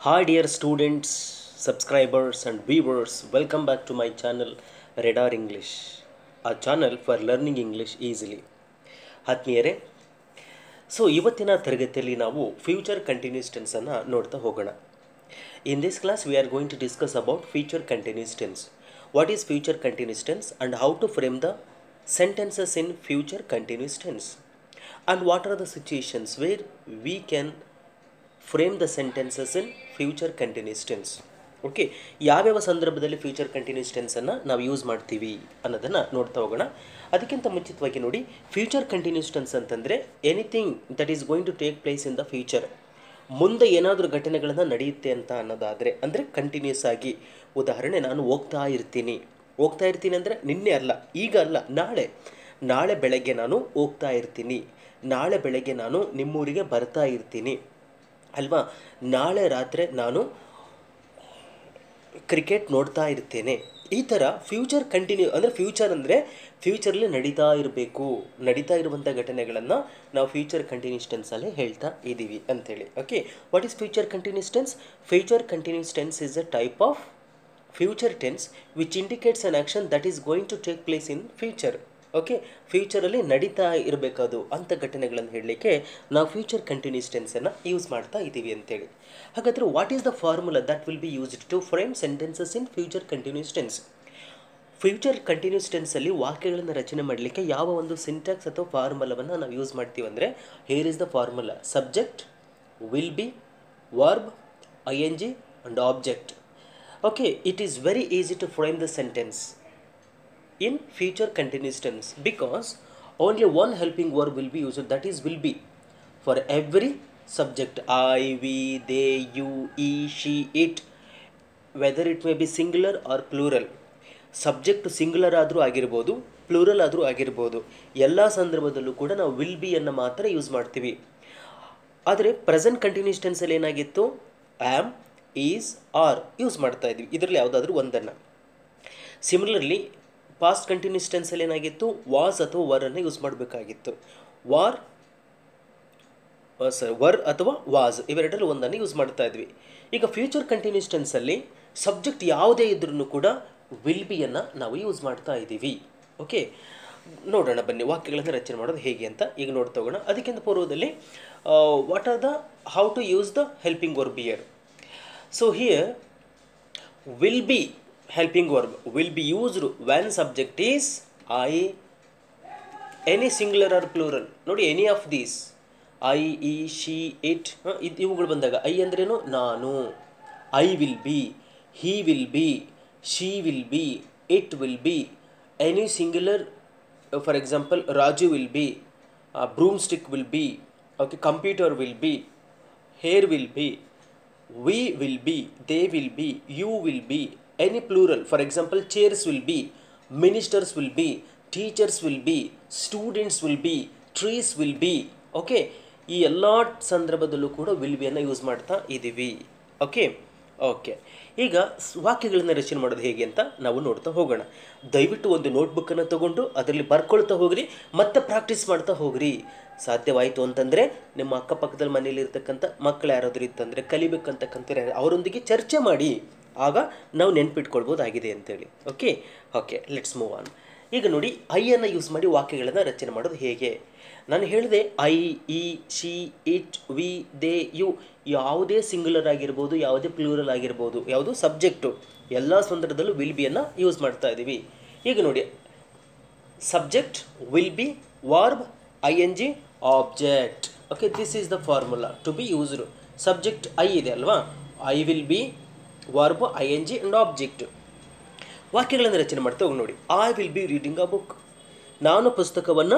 Hi, dear students, subscribers, and viewers. Welcome back to my channel Radar English, a channel for learning English easily. ಆತ್ಮೀಯರೇ so ಇವತ್ತಿನ ತರಗತಿಯಲ್ಲಿ ನಾವು future continuous ಟೆನ್ಸನ್ನು ನೋಡ್ತಾ ಹೋಗೋಣ in this class we are going to discuss about future continuous tense what is future continuous tense and how to frame the sentences in future continuous tense and what are the situations where we can frame the sentences in future continuous tense okay ಯಾವ್ಯಾವ ಸಂದರ್ಭದಲ್ಲಿ future continuous ಟೆನ್ಸನ್ನು ನಾವು use ಮಾಡ್ತೀವಿ ಅನ್ನೋದನ್ನು ನೋಡ್ತಾ ಹೋಗೋಣ ಅದಕ್ಕಿಂತ ಮುಂಚಿತವಾಗಿ ನೋಡಿ ಫ್ಯೂಚರ್ ಕಂಟಿನ್ಯೂಸ್ ಟೆನ್ಸ್ ಅಂತಂದರೆ anything that is going to take place in the future ಮುಂದೆ ಏನಾದರೂ ಘಟನೆಗಳನ್ನು ನಡೆಯುತ್ತೆ ಅಂತ ಅನ್ನೋದಾದರೆ ಅಂದರೆ ಕಂಟಿನ್ಯೂಸ್ ಆಗಿ ಉದಾಹರಣೆ ನಾನು ಹೋಗ್ತಾ ಇರ್ತೀನಿ ಹೋಗ್ತಾ ಇರ್ತೀನಿ ಅಂದರೆ ನಿನ್ನೆ ಅಲ್ಲ ಈಗ ಅಲ್ಲ ನಾಳೆ ನಾಳೆ ಬೆಳಗ್ಗೆ ನಾನು ಹೋಗ್ತಾ ಇರ್ತೀನಿ ನಾಳೆ ಬೆಳಗ್ಗೆ ನಾನು ನಿಮ್ಮೂರಿಗೆ ಬರ್ತಾ ಇರ್ತೀನಿ ಅಲ್ವಾ ನಾಳೆ ರಾತ್ರಿ ನಾನು ಕ್ರಿಕೆಟ್ ನೋಡ್ತಾ ಇರ್ತೇನೆ ಈ ಥರ ಫ್ಯೂಚರ್ ಕಂಟಿನ್ಯೂ ಅಂದರೆ ಫ್ಯೂಚರ್ ಅಂದರೆ ಫ್ಯೂಚರಲ್ಲಿ ನಡೀತಾ ಇರಬೇಕು ನಡೀತಾ ಇರುವಂಥ ಘಟನೆಗಳನ್ನು ನಾವು ಫ್ಯೂಚರ್ ಕಂಟಿನ್ಯೂಸ್ ಟೆನ್ಸಲ್ಲೇ ಹೇಳ್ತಾ ಇದ್ದೀವಿ ಅಂಥೇಳಿ okay what is future continuous tense future continuous tense is a type of future tense which indicates an action that is going to take place in future okay ಫ್ಯೂಚರಲ್ಲಿ ನಡೀತಾ ಇರಬೇಕದು ಅಂಥ ಘಟನೆಗಳನ್ನು ಹೇಳಲಿಕ್ಕೆ ನಾವು ಫ್ಯೂಚರ್ ಕಂಟಿನ್ಯೂಸ್ ಟೆನ್ಸನ್ನು ಯೂಸ್ ಮಾಡ್ತಾ ಇದ್ದೀವಿ ಅಂತೇಳಿ ಹಾಗಾದರೆ what is the formula that will be used to frame sentences in future continuous tense future continuous ಟೆನ್ಸಲ್ಲಿ ವಾಕ್ಯಗಳನ್ನು ರಚನೆ ಮಾಡಲಿಕ್ಕೆ ಯಾವ ಒಂದು ಸಿಂಟ್ಯಾಕ್ಸ್ ಅಥವಾ ಫಾರ್ಮುಲಾವನ್ನು ನಾವು ಯೂಸ್ ಮಾಡ್ತೀವಿ ಅಂದರೆ here is the formula subject will be verb I N G and object okay it is very easy to frame the sentence in future continuous tense because only one helping verb will be used that is will be for every subject i we they you he she it whether it may be singular or plural subject singular ಆದರೂ ಆಗಿರ್ಬೋದು plural ಆದರೂ ಆಗಿರ್ಬೋದು ಎಲ್ಲ ಸಂದರ್ಭದಲ್ಲೂ ಕೂಡ ನಾವು will ಬಿಯನ್ನು ಮಾತ್ರ use ಮಾಡ್ತೀವಿ ಆದರೆ ಪ್ರೆಸೆಂಟ್ ಕಂಟಿನ್ಯೂಸ್ ಟೆನ್ಸಲ್ಲಿ ಏನಾಗಿತ್ತು ಆ್ಯಮ್ ಈಸ್ ಆರ್ ಯೂಸ್ ಮಾಡ್ತಾ ಇದ್ವಿ ಇದರಲ್ಲಿ ಯಾವುದಾದ್ರೂ ಒಂದನ್ನು ಸಿಮಿಲರ್ಲಿ ಪಾಸ್ಟ್ ಕಂಟಿನ್ಯೂಸ್ ಟೆನ್ಸಲ್ಲಿ ಏನಾಗಿತ್ತು ವಾಸ್ ಅಥವಾ ವರನ್ನು ಯೂಸ್ ಮಾಡಬೇಕಾಗಿತ್ತು ವಾರ್ ಸರ್ ವರ್ ಅಥವಾ ವಾಸ್ ಇವೆರಡರಲ್ಲಿ ಒಂದನ್ನು ಯೂಸ್ ಮಾಡ್ತಾ ಇದ್ವಿ ಈಗ ಫ್ಯೂಚರ್ ಕಂಟಿನ್ಯೂಸ್ ಟೆನ್ಸಲ್ಲಿ ಸಬ್ಜೆಕ್ಟ್ ಯಾವುದೇ ಇದ್ರೂ ಕೂಡ ವಿಲ್ ಬಿಯನ್ನು ನಾವು ಯೂಸ್ ಮಾಡ್ತಾ ಇದ್ದೀವಿ ಓಕೆ ನೋಡೋಣ ಬನ್ನಿ ವಾಕ್ಯಗಳನ್ನು ರಚನೆ ಮಾಡೋದು ಹೇಗೆ ಅಂತ ಈಗ ನೋಡ್ತಾ ಹೋಗೋಣ ಅದಕ್ಕಿಂತ ಪೂರ್ವದಲ್ಲಿ what are the how to use the helping verb be here So here will be helping verb will be used when subject is I any singular or plural ನೋಡಿ any of these I he she it ಇವುಗಳು ಬಂದಾಗ I ಅಂದ್ರೇನು ನಾನು I will be he will be she will be it will be any singular for example Raju will be broomstick will be okay computer will be hair will be we will be they will be you will be any plural for example chairs will be ministers will be teachers will be students will be trees will be okay ಈ ಎಲ್ಲ ಸಂದರ್ಭದಲ್ಲೂ ಕೂಡ will ಬಿಯನ್ನು use ಮಾಡ್ತಾ ಇದ್ದೀವಿ okay okay ಈಗ ವಾಕ್ಯಗಳನ್ನು ರಚನೆ ಮಾಡೋದು ಹೇಗೆ ಅಂತ ನಾವು ನೋಡ್ತಾ ಹೋಗೋಣ ದಯವಿಟ್ಟು ಒಂದು ನೋಟ್ಬುಕ್ಕನ್ನು ತೊಗೊಂಡು ಅದರಲ್ಲಿ ಬರ್ಕೊಳ್ತಾ ಹೋಗ್ರಿ ಮತ್ತೆ ಪ್ರಾಕ್ಟೀಸ್ ಮಾಡ್ತಾ ಹೋಗ್ರಿ ಸಾಧ್ಯವಾಯಿತು ಅಂತಂದರೆ ನಿಮ್ಮ ಅಕ್ಕಪಕ್ಕದಲ್ಲಿ ಮನೇಲಿ ಇರ್ತಕ್ಕಂಥ ಮಕ್ಕಳು ಯಾರಾದರೂ ಇತ್ತಂದರೆ ಕಲಿಬೇಕಂತಕ್ಕಂಥ ಅವರೊಂದಿಗೆ ಚರ್ಚೆ ಮಾಡಿ ಆಗ ನಾವು ನೆನ್ಪಿಟ್ಕೊಳ್ಬೋದಾಗಿದೆ ಅಂತೇಳಿ okay okay let's move on ಈಗ ನೋಡಿ ಐಯನ್ನು ಯೂಸ್ ಮಾಡಿ ವಾಕ್ಯಗಳನ್ನು ರಚನೆ ಮಾಡೋದು ಹೇಗೆ ನಾನು ಹೇಳಿದೆ I he she it we they you ಯಾವುದೇ ಸಿಂಗುಲರ್ ಆಗಿರ್ಬೋದು ಯಾವುದೇ ಪ್ಲೂರಲ್ ಆಗಿರ್ಬೋದು ಯಾವುದು ಸಬ್ಜೆಕ್ಟು ಎಲ್ಲ ಸಂದರ್ಭದಲ್ಲೂ ವಿಲ್ ಬಿಯನ್ನು ಯೂಸ್ ಮಾಡ್ತಾ ಇದ್ದೀವಿ ಈಗ ನೋಡಿ subject will be verb I N G object okay this is the formula to be used subject I ಇದೆ ಅಲ್ವಾ I will be verb I N G and object ವಾಕ್ಯಗಳನ್ನು ರಚನೆ ಮಾಡ್ತಾ ಹೋಗಿ ನೋಡಿ I will be reading a book ನಾನು ಪುಸ್ತಕವನ್ನು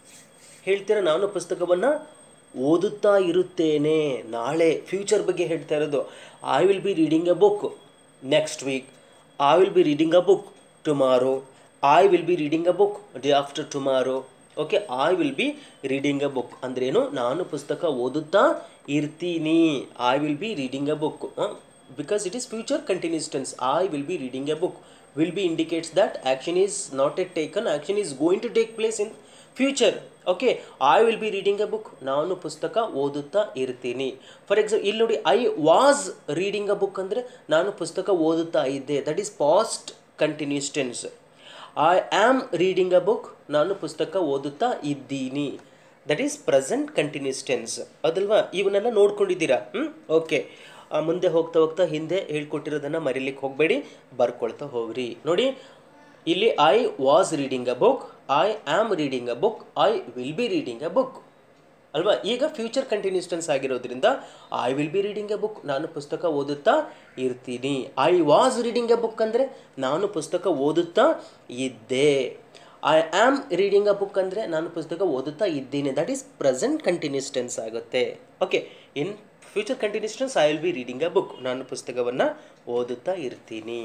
ಹೇಳ್ತೀರಾ ನಾನು ಪುಸ್ತಕವನ್ನು ಓದುತ್ತಾ ಇರುತ್ತೇನೆ ನಾಳೆ ಫ್ಯೂಚರ್ ಬಗ್ಗೆ ಹೇಳ್ತಾ ಇರೋದು I will be reading a book next week I will be reading a book tomorrow I will be reading a book day after tomorrow okay I will be reading a book ಅಂದ್ರೇನು ನಾನು ಪುಸ್ತಕ ಓದುತ್ತಾ ಇರ್ತೀನಿ I will be reading a book because it is future continuous tense I will be reading a book will be indicates that action is not yet taken action is going to take place in future okay I will be reading a book ನಾನು ಪುಸ್ತಕ ಓದುತ್ತಾ ಇರ್ತೀನಿ for example ಇಲ್ಲಿ ನೋಡಿ I was reading a book ಅಂದರೆ ನಾನು ಪುಸ್ತಕ ಓದುತ್ತಾ ಇದ್ದೆ that is past continuous tense I am reading a book ನಾನು ಪುಸ್ತಕ ಓದುತ್ತಾ ಇದ್ದೀನಿ that is present continuous tense ಅದಲ್ವಾ ಇವನ್ನೆಲ್ಲ ನೋಡ್ಕೊಂಡಿದ್ದೀರಾ ಹ್ಞೂ ಓಕೆ ಮುಂದೆ ಹೋಗ್ತಾ ಹೋಗ್ತಾ ಹಿಂದೆ ಹೇಳ್ಕೊಟ್ಟಿರೋದನ್ನು ಮರಿಲಿಕ್ಕೆ ಹೋಗಬೇಡಿ ಬರ್ಕೊಳ್ತಾ ಹೋಗ್ರಿ ನೋಡಿ ಇಲ್ಲಿ I was reading a book I am reading a book I will be reading a book ಅಲ್ವಾ ಈಗ ಫ್ಯೂಚರ್ ಕಂಟಿನ್ಯೂಸ್ ಟೆನ್ಸ್ ಆಗಿರೋದ್ರಿಂದ I will be reading a book ನಾನು ಪುಸ್ತಕ ಓದುತ್ತಾ ಇರ್ತೀನಿ I was reading a book ಅಂದರೆ ನಾನು ಪುಸ್ತಕ ಓದುತ್ತಾ ಇದ್ದೆ I am reading a book ಅಂದರೆ ನಾನು ಪುಸ್ತಕ ಓದುತ್ತಾ ಇದ್ದೀನಿ that is present continuous tense ಆಗುತ್ತೆ okay in future continuous tense I will be reading a book ನಾನು ಪುಸ್ತಕವನ್ನು ಓದುತ್ತಾ ಇರ್ತೀನಿ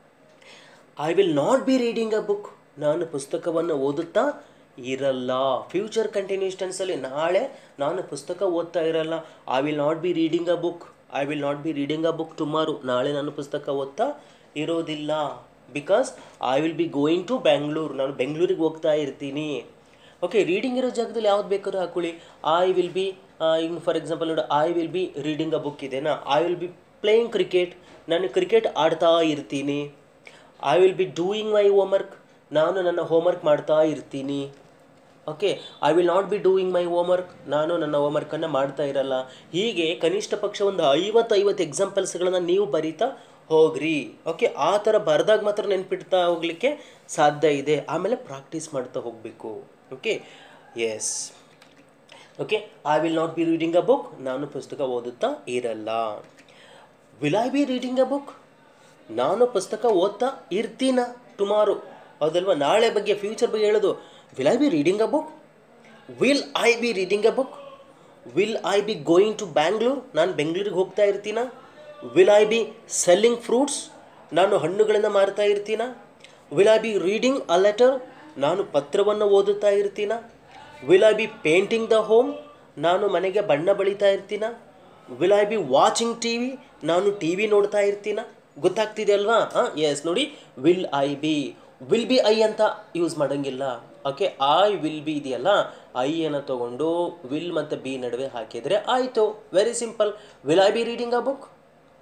I will not be reading a book ನಾನು ಪುಸ್ತಕವನ್ನು ಓದುತ್ತಾ ಇರಲ್ಲ ಫ್ಯೂಚರ್ ಕಂಟಿನ್ಯೂಸ್ ಟೆನ್ಸಲ್ಲಿ ನಾಳೆ ನಾನು ಪುಸ್ತಕ ಓದ್ತಾ ಇರಲ್ಲ I will not be reading a book I will not be reading a book tomorrow ನಾಳೆ ನಾನು ಪುಸ್ತಕ ಓದ್ತಾ ಇರೋದಿಲ್ಲ because I will be going to Bangalore ನಾನು ಬೆಂಗಳೂರಿಗೆ ಹೋಗ್ತಾ ಇರ್ತೀನಿ ಓಕೆ ರೀಡಿಂಗ್ ಇರೋ ಜಾಗದಲ್ಲಿ ಯಾವ್ದು ಬೇಕಾದ್ರೂ ಹಾಕೊಳ್ಳಿ ಐ ವಿಲ್ ಬಿ ಈಗ ಫಾರ್ ಎಕ್ಸಾಂಪಲ್ ನೋಡಿ I will be reading a book ಇದೆನಾ I will be playing cricket ನಾನು ಕ್ರಿಕೆಟ್ ಆಡ್ತಾ ಇರ್ತೀನಿ I will be doing my homework ನಾನು ನನ್ನ ಹೋಮ್ವರ್ಕ್ ಮಾಡ್ತಾ ಇರ್ತೀನಿ okay I will not be doing my homework ನಾನು ನನ್ನ ಹೋಮ್ವರ್ಕನ್ನು ಮಾಡ್ತಾ ಇರಲ್ಲ ಹೀಗೆ ಕನಿಷ್ಠ ಪಕ್ಷ ಒಂದು ಐವತ್ತು ಐವತ್ತು ಎಕ್ಸಾಂಪಲ್ಸ್ಗಳನ್ನು ನೀವು ಬರೀತಾ ಹೋಗ್ರಿ ಓಕೆ ಆ ಥರ ಬರೆದಾಗ ಮಾತ್ರ ನೆನ್ಪಿಡ್ತಾ ಹೋಗಲಿಕ್ಕೆ ಸಾಧ್ಯ ಇದೆ ಆಮೇಲೆ ಪ್ರಾಕ್ಟೀಸ್ ಮಾಡ್ತಾ ಹೋಗಬೇಕು okay yes okay I will not be reading a book ನಾನು ಪುಸ್ತಕ ಓದುತ್ತಾ ಇರಲ್ಲ will I be reading a book ನಾನು ಪುಸ್ತಕ ಓದ್ತಾ ಇರ್ತೀನ ಟುಮಾರೋ ಹೌದಲ್ವಾ ನಾಳೆ ಬಗ್ಗೆ ಫ್ಯೂಚರ್ ಬಗ್ಗೆ ಹೇಳೋದು will I be reading a book will I be reading a book will I be going to Bangalore ನಾನು ಬೆಂಗಳೂರಿಗೆ ಹೋಗ್ತಾ ಇರ್ತೀನ will I be selling fruits ನಾನು ಹಣ್ಣುಗಳನ್ನು ಮಾರ್ತಾ ಇರ್ತೀನ will I be reading a letter ನಾನು ಪತ್ರವನ್ನು ಓದುತ್ತಾ ಇರ್ತೀನ will I be painting the home ನಾನು ಮನೆಗೆ ಬಣ್ಣ ಬಳಿತಾ ಇರ್ತೀನ will I be watching T V ನಾನು ಟಿ ವಿ ನೋಡ್ತಾ ಇರ್ತೀನ ಗೊತ್ತಾಗ್ತಿದೆ ಅಲ್ವಾ ಹಾಂ ಎಸ್ ನೋಡಿ will I be will be I ಅಂತ ಯೂಸ್ ಮಾಡೋಂಗಿಲ್ಲ ಓಕೆ ಐ ವಿಲ್ ಬಿ ಇದೆಯಲ್ಲ ಐ ಅನ್ನು ತಗೊಂಡು ವಿಲ್ ಮತ್ತು ಬಿ ನಡುವೆ ಹಾಕಿದರೆ ಆಯಿತು very simple will I be reading a book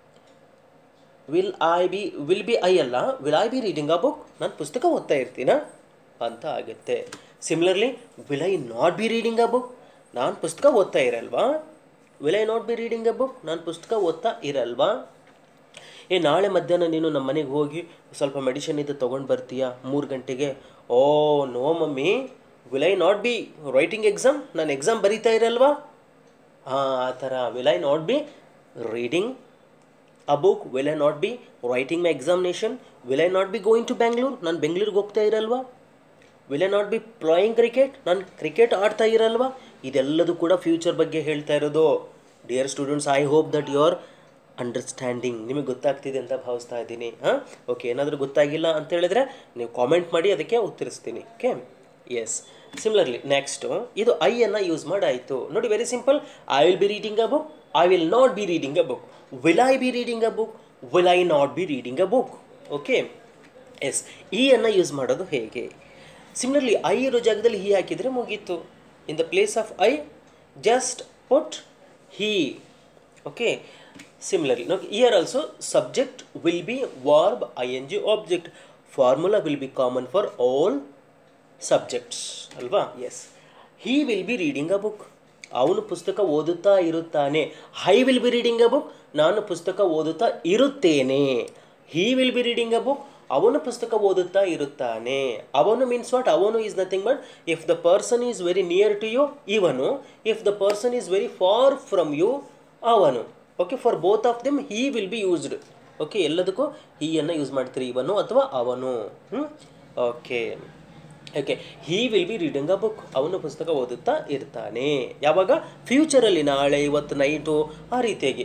will I be will be I ಅಲ್ಲ will I be reading a book ನಾನು ಪುಸ್ತಕ ಓದ್ತಾ ಇರ್ತೀನ ಅಂತ ಆಗುತ್ತೆ similarly will I not be reading a book ನಾನು ಪುಸ್ತಕ ಓದ್ತಾ ಇರಲ್ವಾ will I not be reading a book ನಾನು ಪುಸ್ತಕ ಓದ್ತಾ ಇರಲ್ವಾ ಏ ನಾಳೆ ಮಧ್ಯಾಹ್ನ ನೀನು ನಮ್ಮ ಮನೆಗೆ ಹೋಗಿ ಸ್ವಲ್ಪ ಮೆಡಿಷನ್ ಇದು ತೊಗೊಂಡು ಬರ್ತೀಯಾ ಮೂರು ಗಂಟೆಗೆ oh no mummy will I not be writing exam ನಾನು ಎಕ್ಸಾಮ್ ಬರೀತಾ ಇರಲ್ವಾ ಹಾಂ ಆ ಥರ will I not be reading a book will I not be writing my examination will I not be going to Bangalore ನಾನು ಬೆಂಗಳೂರಿಗೆ ಹೋಗ್ತಾ ಇರಲ್ವಾ will I not be playing cricket ನಾನು ಕ್ರಿಕೆಟ್ ಆಡ್ತಾ ಇರಲ್ವಾ ಇದೆಲ್ಲದೂ ಕೂಡ ಫ್ಯೂಚರ್ ಬಗ್ಗೆ ಹೇಳ್ತಾ ಇರೋದು dear students I hope that you are understanding ನಿಮಗೆ ಗೊತ್ತಾಗ್ತಿದೆ ಅಂತ ಭಾವಿಸ್ತಾ ಇದ್ದೀನಿ ಹಾಂ ಓಕೆ ಏನಾದರೂ ಗೊತ್ತಾಗಿಲ್ಲ ಅಂತ ಹೇಳಿದ್ರೆ ನೀವು ಕಾಮೆಂಟ್ ಮಾಡಿ ಅದಕ್ಕೆ ಉತ್ತರಿಸ್ತೀನಿ ಓಕೆ ಎಸ್ ಸಿಮಿಲರ್ಲಿ ನೆಕ್ಸ್ಟು ಇದು ಐ ಅನ್ನು ಯೂಸ್ ಮಾಡಾಯಿತು ನೋಡಿ very simple I will be reading a book I will not be reading a book will I be reading a book will I not be reading a book okay yes he ಅನ್ನು use ಮಾಡೋದು ಹೇಗೆ similarly I ಇರೋ ಜಾಗದಲ್ಲಿ he ಹಾಕಿದರೆ ಮುಗೀತು in the place of I just put he okay similarly no here also subject will be verb I N G object formula will be common for all subjects ಅಲ್ವಾ yes he will be reading a book ಅವನು ಪುಸ್ತಕ ಓದುತ್ತಾ ಇರುತ್ತಾನೆ I will be reading a book ನಾನು ಪುಸ್ತಕ ಓದುತ್ತಾ ಇರುತ್ತೇನೆ he will be reading a book ಅವನು ಪುಸ್ತಕ ಓದುತ್ತಾ ಇರುತ್ತಾನೆ ಅವನು ಮೀನ್ಸ್ ವಾಟ್ ಅವನು is nothing but if the person is very near to you ಇವನು if the person is very far from you ಅವನು okay for both of them he will be used okay ಎಲ್ಲದಕ್ಕೂ ಹೀಯನ್ನು use ಮಾಡ್ತೀರಿ ಇವನು ಅಥವಾ ಅವನು okay okay he will be reading a book ಅವನು ಪುಸ್ತಕ ಓದುತ್ತಾ ಇರ್ತಾನೆ ಯಾವಾಗ ಫ್ಯೂಚರಲ್ಲಿ ನಾಳೆ ಇವತ್ತು ನೈಟು ಆ ರೀತಿಯಾಗಿ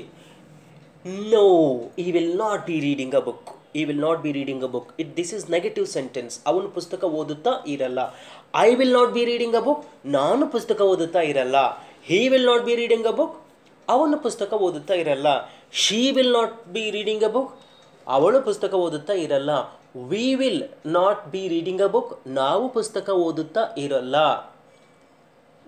no he will not be reading a book he will not be reading a book it this is negative sentence ಅವನು ಪುಸ್ತಕ ಓದುತ್ತಾ ಇರಲ್ಲ I will not be reading a book ನಾನು ಪುಸ್ತಕ ಓದುತ್ತಾ ಇರಲ್ಲ he will not be reading a book ಅವನು ಪುಸ್ತಕ ಓದುತ್ತಾ ಇರಲ್ಲ she will not be reading a book ಅವಳು ಪುಸ್ತಕ ಓದುತ್ತಾ ಇರಲ್ಲ we will not be reading a book ನಾವು ಪುಸ್ತಕ ಓದುತ್ತಾ ಇರಲ್ಲ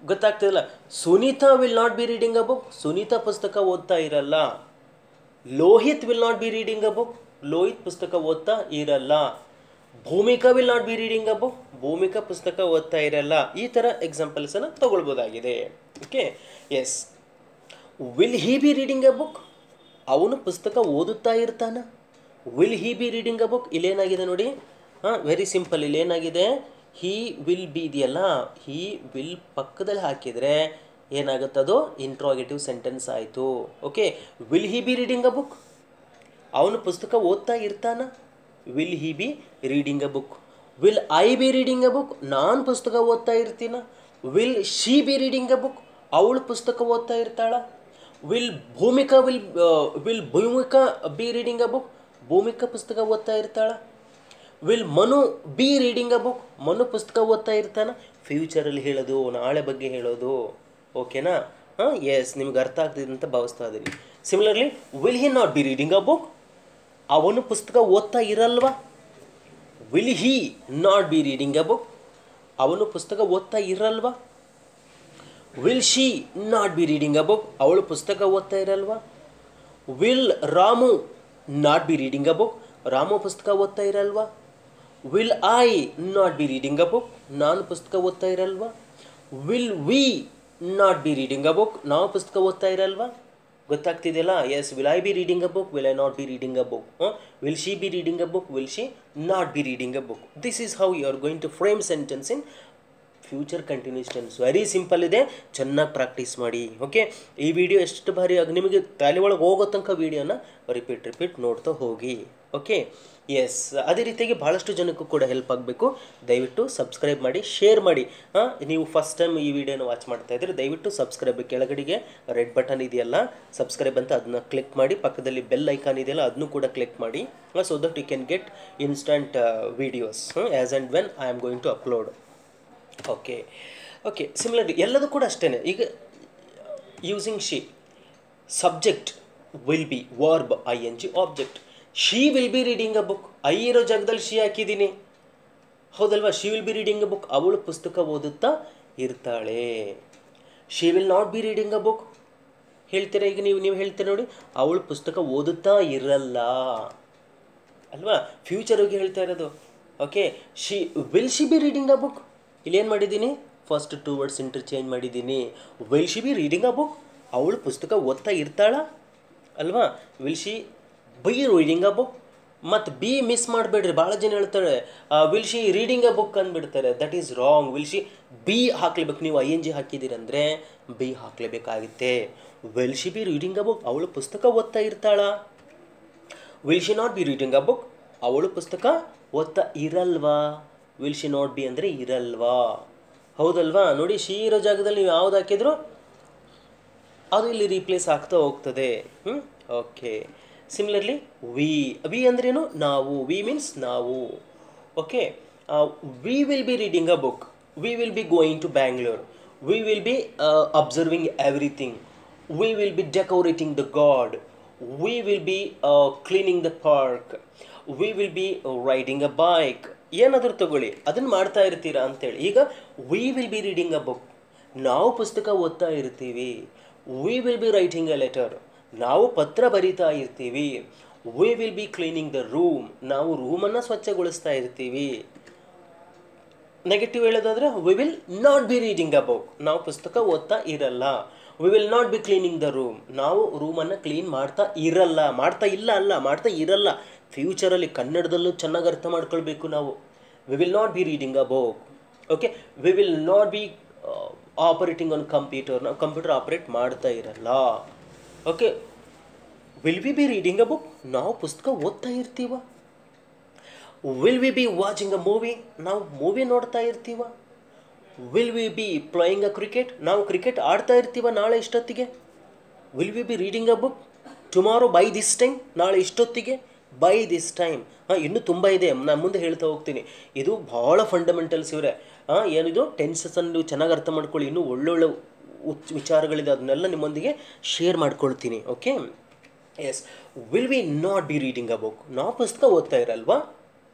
ಗೊತ್ತಾಗ್ತಿಲ್ಲ Sunita will not be reading a book Sunita ಪುಸ್ತಕ ಓದ್ತಾ ಇರಲ್ಲ Lohit will not be reading a book Lohit ಪುಸ್ತಕ ಓದ್ತಾ ಇರಲ್ಲ Bhumika will not be reading a book Bhumika ಪುಸ್ತಕ ಓದ್ತಾ ಇರಲ್ಲ ಈ ಥರ ಎಕ್ಸಾಂಪಲ್ಸನ್ನು ತಗೊಳ್ಬೋದಾಗಿದೆ okay yes will he be reading a book ಅವನು ಪುಸ್ತಕ ಓದುತ್ತಾ ಇರ್ತಾನ will he be reading a book ಇಲ್ಲೇನಾಗಿದೆ ನೋಡಿ ಹಾಂ ವೆರಿ ಸಿಂಪಲ್ ಇಲ್ಲೇನಾಗಿದೆ ಹಿ ವಿಲ್ ಬಿ ಇದೆಯಲ್ಲ ಹಿ ವಿಲ್ ಪಕ್ಕದಲ್ಲಿ ಹಾಕಿದರೆ ಏನಾಗುತ್ತದು ಇಂಟ್ರಾಗೇಟಿವ್ ಸೆಂಟೆನ್ಸ್ ಆಯಿತು okay will he be reading a book ಅವನು ಪುಸ್ತಕ ಓದ್ತಾ ಇರ್ತಾನ will he be reading a book will I be reading a book ನಾನು ಪುಸ್ತಕ ಓದ್ತಾ ಇರ್ತೀನ will she be reading a book ಅವಳು ಪುಸ್ತಕ ಓದ್ತಾ ಇರ್ತಾಳ will Bhumika will will Bhumika be reading a book Bhumika ಪುಸ್ತಕ ಓದ್ತಾ ಇರ್ತಾಳ will Manu be reading a book Manu ಪುಸ್ತಕ ಓದ್ತಾ ಇರ್ತಾನ ಫ್ಯೂಚರಲ್ಲಿ ಹೇಳೋದು ನಾಳೆ ಬಗ್ಗೆ ಹೇಳೋದು ಓಕೆನಾ ಹಾಂ ಎಸ್ ನಿಮ್ಗೆ ಅರ್ಥ ಆಗ್ತಿದೆ ಅಂತ ಭಾವಿಸ್ತಾ ಇದ್ದೀನಿ similarly will he not be reading a book ಅವನು ಪುಸ್ತಕ ಓದ್ತಾ ಇರಲ್ವಾ will he not be reading a book ಅವನು ಪುಸ್ತಕ ಓದ್ತಾ ಇರಲ್ವಾ will she not be reading a book ಅವಳು ಪುಸ್ತಕ ಓದ್ತಾ ಇರಲ್ವಾ will Ramu not be reading a book Ramu ಪುಸ್ತಕ ಓದ್ತಾ ಇರಲ್ವಾ will I not be reading a book ನಾನು ಪುಸ್ತಕ ಓದ್ತಾ ಇರಲ್ವಾ will we not be reading a book ನಾವು ಪುಸ್ತಕ ಓದ್ತಾ ಇರಲ್ವಾ ಗೊತ್ತಾಗ್ತಿದೆಯಲ್ಲ yes will I be reading a book will I not be reading a book will she be reading a book will she not be reading a book this is how you are going to frame sentence in future continuous tense very simple ಇದೆ ಚೆನ್ನಾಗಿ practice ಮಾಡಿ okay ಈ video ಎಷ್ಟು ಬಾರಿ ಆಗ ನಿಮಗೆ ತಲೆ ಒಳಗೆ ಹೋಗೋ ತನಕ ವಿಡಿಯೋನ ರಿಪೀಟ್ ರಿಪೀಟ್ ನೋಡ್ತಾ ಹೋಗಿ ಓಕೆ ಎಸ್ ಅದೇ ರೀತಿಯಾಗಿ ಭಾಳಷ್ಟು ಜನಕ್ಕೂ ಕೂಡ ಹೆಲ್ಪ್ ಆಗಬೇಕು ದಯವಿಟ್ಟು ಸಬ್ಸ್ಕ್ರೈಬ್ ಮಾಡಿ ಶೇರ್ ಮಾಡಿ ಹಾಂ ನೀವು ಫಸ್ಟ್ ಟೈಮ್ ಈ ವಿಡಿಯೋನ ವಾಚ್ ಮಾಡ್ತಾ ಇದ್ರೆ ದಯವಿಟ್ಟು ಸಬ್ಸ್ಕ್ರೈಬ್ ಕೆಳಗಡೆಗೆ ರೆಡ್ ಬಟನ್ ಇದೆಯಲ್ಲ ಸಬ್ಸ್ಕ್ರೈಬ್ ಅಂತ ಅದನ್ನ ಕ್ಲಿಕ್ ಮಾಡಿ ಪಕ್ಕದಲ್ಲಿ ಬೆಲ್ ಐಕಾನ್ ಇದೆಯಲ್ಲ ಅದನ್ನು ಕೂಡ ಕ್ಲಿಕ್ ಮಾಡಿ so that you can get instant videos as and when I am going to upload okay okay similarly ಎಲ್ಲದೂ ಕೂಡ ಅಷ್ಟೇ ಈಗ using she subject will be verb I N G object she will be reading a book I ಇರೋ ಜಾಗದಲ್ಲಿ she ಹಾಕಿದ್ದೀನಿ ಹೌದಲ್ವಾ she will be reading a book ಅವಳು ಪುಸ್ತಕ ಓದುತ್ತಾ ಇರ್ತಾಳೆ she will not be reading a book ಹೇಳ್ತೀರಾ ಈಗ ನೀವು ನೀವು ಹೇಳ್ತೀರಾ ನೋಡಿ ಅವಳು ಪುಸ್ತಕ ಓದುತ್ತಾ ಇರಲ್ಲ ಅಲ್ವಾ ಫ್ಯೂಚರ್ ಹೋಗಿ ಹೇಳ್ತಾ ಇರೋದು okay she will she be reading a book ಇಲ್ಲೇನು ಮಾಡಿದ್ದೀನಿ ಫಸ್ಟ್ ಟೂ ವರ್ಡ್ಸ್ ಇಂಟರ್ಚೇಂಜ್ ಮಾಡಿದ್ದೀನಿ will she be reading a book ಅವಳು ಪುಸ್ತಕ ಓದ್ತಾ ಇರ್ತಾಳ ಅಲ್ವಾ will she be reading a book ಮತ್ತು ಬಿ ಮಿಸ್ ಮಾಡಬೇಡ್ರಿ ಭಾಳ ಜನ ಹೇಳ್ತಾರೆ will she reading a book ಅಂದ್ಬಿಡ್ತಾರೆ that is wrong will she be ಹಾಕ್ಲೇಬೇಕು ನೀವು ಐ ಎನ್ ಜಿ ಹಾಕಿದ್ದೀರಂದರೆ ಬಿ ಹಾಕ್ಲೇಬೇಕಾಗುತ್ತೆ will she be reading a book ಅವಳು ಪುಸ್ತಕ ಓದ್ತಾ ಇರ್ತಾಳ will she not be reading a book ಅವಳು ಪುಸ್ತಕ ಓದ್ತಾ ಇರಲ್ವಾ ವಿಲ್ ಶಿ ನಾಟ್ ಬಿ ಅಂದರೆ ಇರಲ್ವಾ ಹೌದಲ್ವಾ ನೋಡಿ ಶಿ ಇರೋ ಜಾಗದಲ್ಲಿ ನೀವು ಯಾವ್ದು ಹಾಕಿದ್ರು ಅದು ಇಲ್ಲಿ ರೀಪ್ಲೇಸ್ ಆಗ್ತಾ ಹೋಗ್ತದೆ ಹ್ಞೂ ಓಕೆ ಸಿಮಿಲರ್ಲಿ ವಿ ವಿ ಅಂದ್ರೇನು ನಾವು ವಿ ಮೀನ್ಸ್ ನಾವು okay we will be reading a book we will be going to Bangalore we will be observing everything we will be decorating the god we will be cleaning the park we will be riding a bike ಏನಾದರೂ ತಗೊಳ್ಳಿ ಅದನ್ನು ಮಾಡ್ತಾ ಇರ್ತೀರಾ ಅಂತೇಳಿ ಈಗ we will be reading a book ನಾವು ಪುಸ್ತಕ ಓದ್ತಾ ಇರ್ತೀವಿ we will be writing a letter ನಾವು ಪತ್ರ ಬರಿತಾ ಇರ್ತೀವಿ we will be cleaning the room ನಾವು ರೂಮನ್ನು ಸ್ವಚ್ಛಗೊಳಿಸ್ತಾ ಇರ್ತೀವಿ ನೆಗೆಟಿವ್ ಹೇಳೋದಾದ್ರೆ we will not be reading a book ನಾವು ಪುಸ್ತಕ ಓದ್ತಾ ಇರಲ್ಲ we will not be cleaning the room ನಾವು ರೂಮನ್ನು ಕ್ಲೀನ್ ಮಾಡ್ತಾ ಇರಲ್ಲ ಮಾಡ್ತಾ ಇಲ್ಲ ಅಲ್ಲ ಮಾಡ್ತಾ ಇರಲ್ಲ ಫ್ಯೂಚರಲ್ಲಿ ಕನ್ನಡದಲ್ಲೂ ಚೆನ್ನಾಗಿ ಅರ್ಥ ಮಾಡ್ಕೊಳ್ಬೇಕು ನಾವು we will not be reading a book okay we will not be operating on computer ನಾವು ಕಂಪ್ಯೂಟರ್ ಆಪರೇಟ್ ಮಾಡ್ತಾ ಇರಲ್ಲ okay will we be reading a book ನಾವು ಪುಸ್ತಕ ಓದ್ತಾ ಇರ್ತೀವ will we be watching a movie ನಾವು ಮೂವಿ ನೋಡ್ತಾ ಇರ್ತೀವ will we be playing a cricket ನಾವು ಕ್ರಿಕೆಟ್ ಆಡ್ತಾ ಇರ್ತೀವ ನಾಳೆ ಇಷ್ಟೊತ್ತಿಗೆ will we be reading a book tomorrow by this time ನಾಳೆ ಇಷ್ಟೊತ್ತಿಗೆ ಬೈ ದಿಸ್ ಟೈಮ್ ಹಾಂ ಇನ್ನೂ ತುಂಬ ಇದೆ ನಾನು ಮುಂದೆ ಹೇಳ್ತಾ ಹೋಗ್ತೀನಿ ಇದು ಭಾಳ ಫಂಡಮೆಂಟಲ್ಸ್ ಇವರೇ ಹಾಂ ಏನಿದು ಟೆನ್ಸಸ್ಸನ್ನು ನೀವು ಚೆನ್ನಾಗಿ ಅರ್ಥ ಮಾಡ್ಕೊಳ್ಳಿ ಇನ್ನೂ ಒಳ್ಳೊಳ್ಳೆ ಉಚ್ ವಿಚಾರಗಳಿದೆ ಅದನ್ನೆಲ್ಲ ನಿಮ್ಮೊಂದಿಗೆ ಶೇರ್ ಮಾಡ್ಕೊಳ್ತೀನಿ okay yes will we not be reading a book ನಾವು ಪುಸ್ತಕ ಓದ್ತಾ ಇರಲ್ವಾ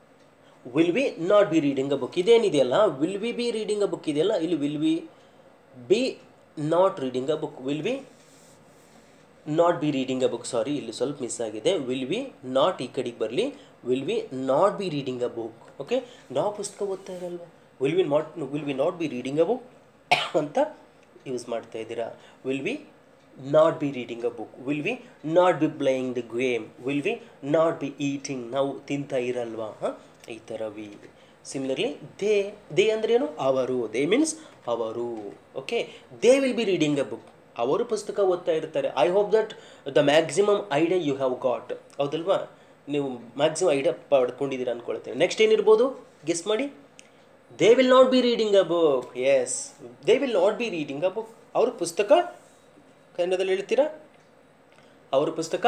will we not be reading a book ಇದೇನಿದೆಯಲ್ಲ will we be reading a book ಇದೆಯಲ್ಲ ಇಲ್ಲಿ will we be not reading a book will be not be reading a book sorry ಇಲ್ಲಿ ಸ್ವಲ್ಪ miss ಆಗಿದೆ ವಿಲ್ ವಿ ನಾಟ್ ಈ ಕಡೆಗೆ ಬರಲಿ will we not be reading a book okay ನಾವು ಪುಸ್ತಕ ಓದ್ತಾ ಇರಲ್ವ will we not will we not be reading a book ಅಂತ ಯೂಸ್ ಮಾಡ್ತಾ ಇದ್ದೀರಾ will we not be reading a book will we not be playing the game will we not be eating ನಾವು ತಿಂತಾ ಇರಲ್ವಾ ಹಾಂ ಈ ಥರ ವಿ ಸಿಮಿಲರ್ಲಿ ದೇ ದೇ ಅಂದ್ರೇನು ಅವರು ದೇ ಮೀನ್ಸ್ ಅವರು okay they will be reading a book ಅವರು ಪುಸ್ತಕ ಓದ್ತಾ ಇರ್ತಾರೆ I hope that the maximum idea you have got ಹೌದಲ್ವಾ ನೀವು ಮ್ಯಾಕ್ಸಿಮಮ್ ಐಡಿಯಾ ಪಡ್ಕೊಂಡಿದ್ದೀರಾ ಅಂದ್ಕೊಳ್ತೇನೆ ನೆಕ್ಸ್ಟ್ ಏನಿರ್ಬೋದು ಗೆಸ್ ಮಾಡಿ they will not be reading a book yes they will not be reading a book ಅವ್ರ ಪುಸ್ತಕ ಕನ್ನಡದಲ್ಲಿ ಹೇಳ್ತೀರಾ ಅವ್ರ ಪುಸ್ತಕ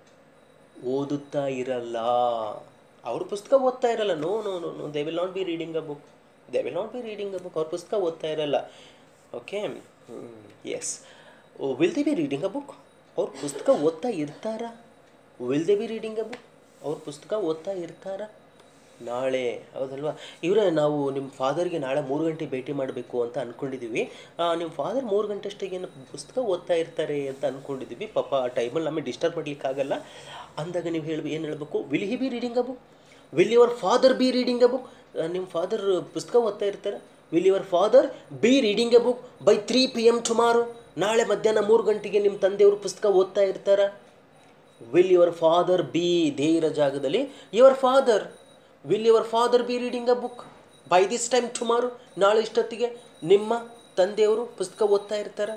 ಓದುತ್ತಾ ಇರಲ್ಲ ಅವ್ರ ಪುಸ್ತಕ ಓದ್ತಾ ಇರಲ್ಲ no no no no they will not be reading a book they will not be reading a book ಅವ್ರ ಪುಸ್ತಕ ಓದ್ತಾ ಇರಲ್ಲ okay yes will they be reading a book ಅವ್ರ ಪುಸ್ತಕ ಓದ್ತಾ ಇರ್ತಾರಾ will they be reading a book ಅವ್ರ ಪುಸ್ತಕ ಓದ್ತಾ ಇರ್ತಾರಾ ನಾಳೆ ಹೌದಲ್ವಾ ಇವರೇ ನಾವು ನಿಮ್ಮ ಫಾದರ್ಗೆ ನಾಳೆ ಮೂರು ಗಂಟೆ ಭೇಟಿ ಮಾಡಬೇಕು ಅಂತ ಅಂದ್ಕೊಂಡಿದ್ದೀವಿ ನಿಮ್ಮ ಫಾದರ್ ಮೂರು ಗಂಟೆ ಅಷ್ಟಿಗೆ ಏನು ಪುಸ್ತಕ ಓದ್ತಾ ಇರ್ತಾರೆ ಅಂತ ಅಂದ್ಕೊಂಡಿದ್ದೀವಿ ಪಾಪ ಆ ಟೈಮಲ್ಲಿ ನಮಗೆ ಡಿಸ್ಟರ್ಬ್ ಮಾಡಲಿಕ್ಕಾಗಲ್ಲ ಅಂದಾಗ ನೀವು ಹೇಳಿ ಏನು ಹೇಳಬೇಕು will he be reading a book will your father be reading a book ನಿಮ್ಮ ಫಾದರ್ ಪುಸ್ತಕ ಓದ್ತಾ ಇರ್ತಾರೆ will your father be reading a book by three P M tomorrow ನಾಳೆ ಮಧ್ಯಾಹ್ನ ಮೂರು ಗಂಟೆಗೆ ನಿಮ್ಮ ತಂದೆಯವರು ಪುಸ್ತಕ ಓದ್ತಾ ಇರ್ತಾರ will your father be they ಇರೋ ಜಾಗದಲ್ಲಿ your father will your father be reading a book by this time tomorrow ನಾಳೆ ಇಷ್ಟೊತ್ತಿಗೆ ನಿಮ್ಮ ತಂದೆಯವರು ಪುಸ್ತಕ ಓದ್ತಾ ಇರ್ತಾರ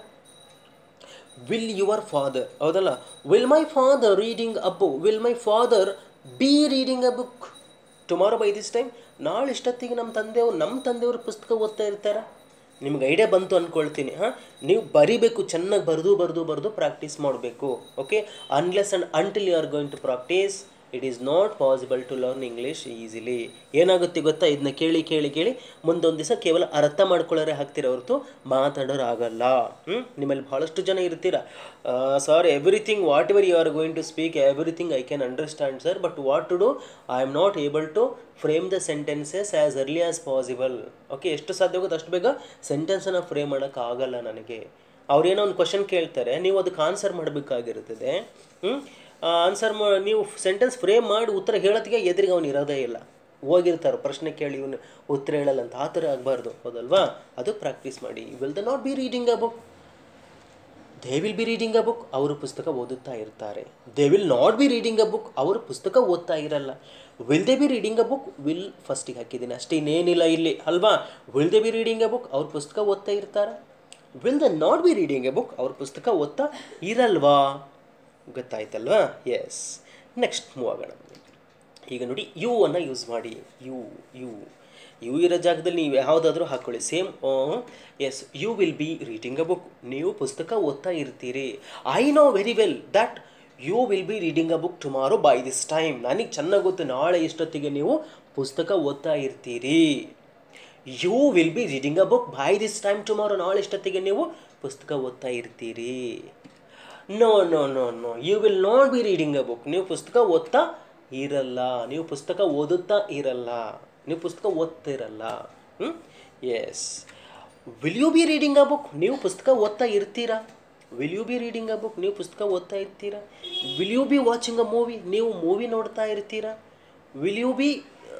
ವಿಲ್ ಯುವರ್ ಫಾದರ್ ಹೌದಲ್ಲ will my father reading a book will my father be reading a book tomorrow by this time ನಾಳೆ ಇಷ್ಟೊತ್ತಿಗೆ ನಮ್ಮ ತಂದೆಯವರು ನಮ್ಮ ತಂದೆಯವರು ಪುಸ್ತಕ ಓದ್ತಾ ಇರ್ತಾರ ನಿಮ್ಗೆ ಐಡಿಯಾ ಬಂತು ಅಂದ್ಕೊಳ್ತೀನಿ ಹಾಂ ನೀವು ಬರಿಬೇಕು ಚೆನ್ನಾಗಿ ಬರೆದು ಬರೆದು ಬರೆದು ಪ್ರಾಕ್ಟೀಸ್ ಮಾಡಬೇಕು okay unless and until you are going to practice it is not possible to learn English easily ಏನಾಗುತ್ತೆ ಗೊತ್ತಾ ಇದನ್ನ ಕೇಳಿ ಕೇಳಿ ಕೇಳಿ ಮುಂದೊಂದು ದಿವಸ ಕೇವಲ ಅರ್ಥ ಮಾಡ್ಕೊಳ್ಳೋರೆ ಹಾಕ್ತೀರ ಹೊರತು ಮಾತಾಡೋರು ಆಗಲ್ಲ ಹ್ಞೂ ನಿಮ್ಮಲ್ಲಿ ಭಾಳಷ್ಟು ಜನ ಇರ್ತೀರ sir everything whatever you are going to speak everything I can understand sir but what to do I am not able to frame the sentences as early as possible okay ಎಷ್ಟು ಸಾಧ್ಯ ಆಗುತ್ತೆ ಅಷ್ಟು ಬೇಗ ಸೆಂಟೆನ್ಸನ್ನು frame ಮಾಡೋಕ್ಕಾಗಲ್ಲ ನನಗೆ ಅವ್ರೇನೋ ಒಂದು question ಕೇಳ್ತಾರೆ ನೀವು ಅದಕ್ಕೆ ಆನ್ಸರ್ ಮಾಡಬೇಕಾಗಿರ್ತದೆ ಹ್ಞೂ ಆನ್ಸರ್ ಮಾ ನೀವು ಸೆಂಟೆನ್ಸ್ ಫ್ರೇಮ್ ಮಾಡಿ ಉತ್ತರ ಹೇಳೋತ್ತಿಗೆ ಎದುರಿಗೆ ಅವ್ನು ಇರೋದೇ ಇಲ್ಲ ಹೋಗಿರ್ತಾರೆ ಪ್ರಶ್ನೆ ಕೇಳಿ ಇವನು ಉತ್ತರ ಹೇಳಲ್ಲ ಅಂತ ಆ ಥರ ಆಗಬಾರ್ದು ಹೌದಲ್ವಾ ಅದು ಪ್ರಾಕ್ಟೀಸ್ ಮಾಡಿ will they not be reading a book they will be reading a book ಅವರು ಪುಸ್ತಕ ಓದುತ್ತಾ ಇರ್ತಾರೆ they will not be reading a book ಅವರು ಪುಸ್ತಕ ಓದ್ತಾ ಇರಲ್ಲ will they be reading a book will ಫಸ್ಟಿಗೆ ಹಾಕಿದ್ದೀನಿ ಅಷ್ಟೇ ಇನ್ನೇನಿಲ್ಲ ಇಲ್ಲಿ ಅಲ್ವಾ will they be reading a book ಅವ್ರ ಪುಸ್ತಕ ಓದ್ತಾ ಇರ್ತಾರೆ will they not be reading a book ಅವ್ರ ಪುಸ್ತಕ ಓದ್ತಾ ಇರಲ್ವಾ ಗೊತ್ತಾಯ್ತಲ್ವಾ ಎಸ್ ನೆಕ್ಸ್ಟ್ ಮೂವ್ ಆಗೋಣ ಈಗ ನೋಡಿ ಯು ಅನ್ನು ಯೂಸ್ ಮಾಡಿ ಯು ಯು ಯು ಇರೋ ಜಾಗದಲ್ಲಿ ನೀವು ಯಾವುದಾದ್ರೂ ಹಾಕ್ಕೊಳ್ಳಿ same yes you will be reading a book ನೀವು ಪುಸ್ತಕ ಓದ್ತಾ ಇರ್ತೀರಿ I know very well that you will be reading a book tomorrow by this time ನನಗೆ ಚೆನ್ನಾಗಿ ಗೊತ್ತು ನಾಳೆ ಇಷ್ಟೊತ್ತಿಗೆ ನೀವು ಪುಸ್ತಕ ಓದ್ತಾ ಇರ್ತೀರಿ you will be reading a book by this time tomorrow ನಾಳೆ ಇಷ್ಟೊತ್ತಿಗೆ ನೀವು ಪುಸ್ತಕ ಓದ್ತಾ ಇರ್ತೀರಿ no no no no you will not be reading a book ನೀವು ಪುಸ್ತಕ ಓದ್ತಾ ಇರಲ್ಲ ನೀವು ಪುಸ್ತಕ ಓದುತ್ತಾ ಇರಲ್ಲ ನೀವು ಪುಸ್ತಕ ಓದ್ತಿರಲ್ಲ ಹ್ಞೂ yes will you be reading a book ನೀವು ಪುಸ್ತಕ ಓದ್ತಾ ಇರ್ತೀರಾ will you be reading a book ನೀವು ಪುಸ್ತಕ ಓದ್ತಾ ಇರ್ತೀರಾ will you be watching a movie ನೀವು ಮೂವಿ ನೋಡ್ತಾ ಇರ್ತೀರಾ will you be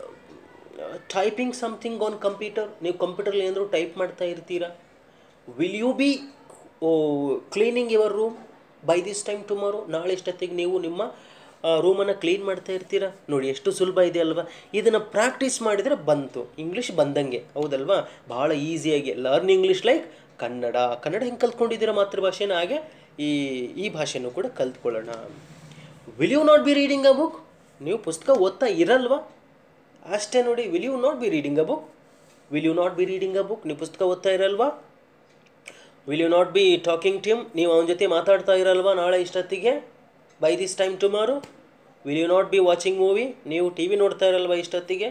typing something on computer ನೀವು ಕಂಪ್ಯೂಟರ್ಲಿ ಏನಾದರೂ ಟೈಪ್ ಮಾಡ್ತಾ ಇರ್ತೀರಾ will you be cleaning your room by this time tomorrow ನಾಳೆ ಇಷ್ಟೊತ್ತಿಗೆ ನೀವು ನಿಮ್ಮ ರೂಮನ್ನು ಕ್ಲೀನ್ ಮಾಡ್ತಾ ಇರ್ತೀರಾ ನೋಡಿ ಎಷ್ಟು ಸುಲಭ ಇದೆ ಅಲ್ವಾ ಇದನ್ನು ಪ್ರಾಕ್ಟೀಸ್ ಮಾಡಿದರೆ ಬಂತು ಇಂಗ್ಲೀಷ್ ಬಂದಂಗೆ ಹೌದಲ್ವಾ ಭಾಳ ಈಸಿಯಾಗಿ learn English like Kannada Kannada ಹೆಂಗೆ ಕಲ್ತ್ಕೊಂಡಿದ್ದೀರಾ ಮಾತೃಭಾಷೆನ ಹಾಗೆ ಈ ಈ ಭಾಷೆನೂ ಕೂಡ ಕಲ್ತ್ಕೊಳ್ಳೋಣ will you not be reading a book ನೀವು ಪುಸ್ತಕ ಓದ್ತಾ ಇರಲ್ವಾ ಅಷ್ಟೇ ನೋಡಿ will you not be reading a book will you not be reading a book ನೀವು ಪುಸ್ತಕ ಓದ್ತಾ ಇರಲ್ವಾ will you not be talking Tim ನೀವು ಅವನ ಜೊತೆ ಮಾತಾಡ್ತಾ ಇರಲ್ವಾ ನಾಳೆ ಇಷ್ಟೊತ್ತಿಗೆ by this time tomorrow will you not B watching movie ನೀವು ಟಿ ವಿ ನೋಡ್ತಾ ಇರಲ್ವಾ ಇಷ್ಟೊತ್ತಿಗೆ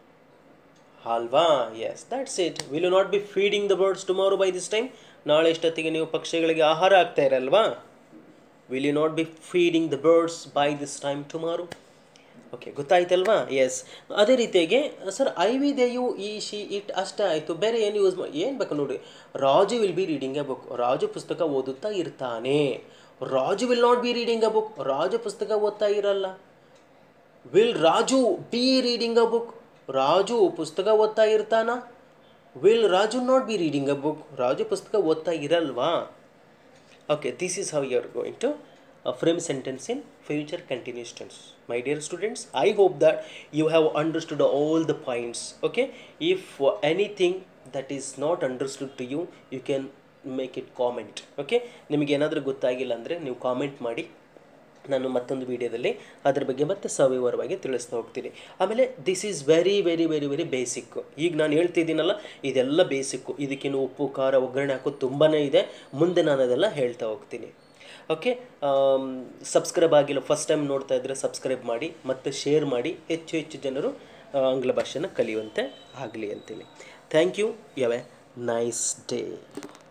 ಅಲ್ವಾ yes that's it will you not be feeding the birds tomorrow by this time ನಾಳೆ ಇಷ್ಟೊತ್ತಿಗೆ ನೀವು ಪಕ್ಷಿಗಳಿಗೆ ಆಹಾರ ಆಗ್ತಾ ಇರಲ್ವಾ will you not be feeding the birds by this time tomorrow okay ಗೊತ್ತಾಯ್ತಲ್ವಾ ಎಸ್ ಅದೇ ರೀತಿಯಾಗಿ sir I we they you he she it ಅಷ್ಟೇ ಆಯಿತು ಬೇರೆ ಏನು ಯೂಸ್ ಮಾಡಿ ಏನು ಬೇಕು ನೋಡಿ Raju will be reading a book Raju ಪುಸ್ತಕ ಓದುತ್ತಾ ಇರ್ತಾನೆ Raju will not be reading a book Raju ಪುಸ್ತಕ ಓದ್ತಾ ಇರಲ್ಲ will Raju be reading a book Raju ಪುಸ್ತಕ ಓದ್ತಾ ಇರ್ತಾನ will Raju not be reading a book Raju ಪುಸ್ತಕ ಓದ್ತಾ ಇರಲ್ವಾ okay this is how you are going to frame sentence in future continuous tense my dear students I hope that you have understood all the points okay if anything that is not understood to you you can make it comment okay ನಿಮಗೆ ಏನಾದರೂ ಗೊತ್ತಾಗಿಲ್ಲ ಅಂದರೆ ನೀವು comment ಮಾಡಿ ನಾನು ಮತ್ತೊಂದು ವಿಡಿಯೋದಲ್ಲಿ ಅದ್ರ ಬಗ್ಗೆ ಮತ್ತೆ ಸವಿವರವಾಗಿ ತಿಳಿಸ್ತಾ ಹೋಗ್ತೀನಿ ಆಮೇಲೆ this is very very very very basic ಈಗ ನಾನು ಹೇಳ್ತಿದ್ದೀನಲ್ಲ ಇದೆಲ್ಲ ಬೇಸಿಕ್ಕು ಇದಕ್ಕಿನ್ನು ಉಪ್ಪು ಖಾರ ಒಗ್ಗರಣೆ ಹಾಕೋದು ತುಂಬಾ ಇದೆ ಮುಂದೆ ನಾನು ಅದೆಲ್ಲ ಹೇಳ್ತಾ ಹೋಗ್ತೀನಿ ಓಕೆ ಸಬ್ಸ್ಕ್ರೈಬ್ ಆಗಿಲ್ಲ ಫಸ್ಟ್ ಟೈಮ್ ನೋಡ್ತಾ ಇದ್ದರೆ ಸಬ್ಸ್ಕ್ರೈಬ್ ಮಾಡಿ ಮತ್ತು ಶೇರ್ ಮಾಡಿ ಹೆಚ್ಚು ಹೆಚ್ಚು ಜನರು ಆ, ಆಂಗ್ಲ ಭಾಷೆನ ಕಲಿಯುವಂತೆ ಆಗಲಿ ಅಂತೀನಿ thank you have a nice day